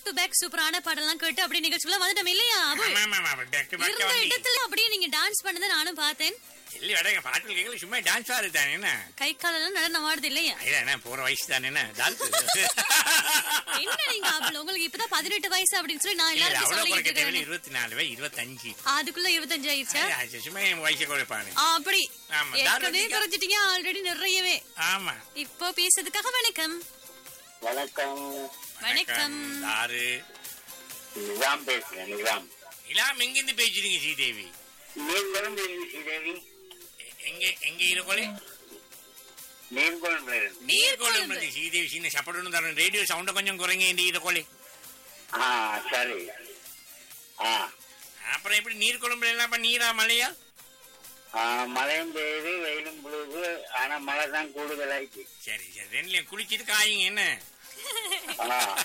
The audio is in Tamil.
டு பேக் சூப்பரான பாடலாம் கேட்டு அப்படி நிகழ்ச்சிக்குள்ள வந்துட்டோம் இல்லையா அபுல்? ஆமா ஆமா ஆமா பேக் டு பேக் இருந்த வந்து இடத்துல அப்படியே நீங்க டான்ஸ் பண்ணதை நானும் பார்த்தேன் இல்லை வடங்க பாட்டு கேட்கல சும்மா டான்ஸ் ஆடுது தானே என்ன கை காலெல்லாம் நடனம் ஆடுது இல்லையா இல்ல என்ன போற வயசு தானே என்ன டான்ஸ் என்ன நீங்க அபுல் உங்களுக்கு இப்பதான் பதினெட்டு வயசு அப்படின்னு சொல்லி நான் இல்ல எல்லாருக்கும் அவ்வளவு குறைக்க சொல்லிட்டு தேவையில்ல இருக்கேன் இருபத்தி நாலு வயசு இருபத்தஞ்சு அதுக்குள்ள இருபத்தஞ்சு ஆயிடுச்சா அது சும்மா என் வயசை குறைப்பானு ஆ, அப்படி ஆமா, ஏற்கனவே தாராளமா. குறைஞ்சிட்டீங்க ஆல்ரெடி நிறையவே ஆமா இப்போ பேசுறதுக்காக வணக்கம் வணக்கம் வணக்கம் யாரு நிஜாம் பேசுறேன் நிஜாம் இலாம் எங்கிருந்து பேசுறீங்க ஸ்ரீதேவி நீங்களும் ஸ்ரீதேவி எ- எங்க எங்க இருக்கோலே நீர்கொழும்புல இருந்து நீர்கோளம் ஸ்ரீதேவி சின்ன சப்படணும் தரணும் ரேடியோ சவுண்ட கொஞ்சம் குறைங்க இந்த இருக்கோலே ஆ சரி ஆ அப்புறம் எப்படி நீர் குழம்புல எல்லாம் இப்ப நீரா மழையா ஆ, மழையும் பெய்யுது வெயிலும் புழுது ஆனா மழை தான் கூடுதலாயிடுச்சு சரி சரி ரெண்டுலயும் குளிச்சிட்டு காயுங்க என்ன ஆ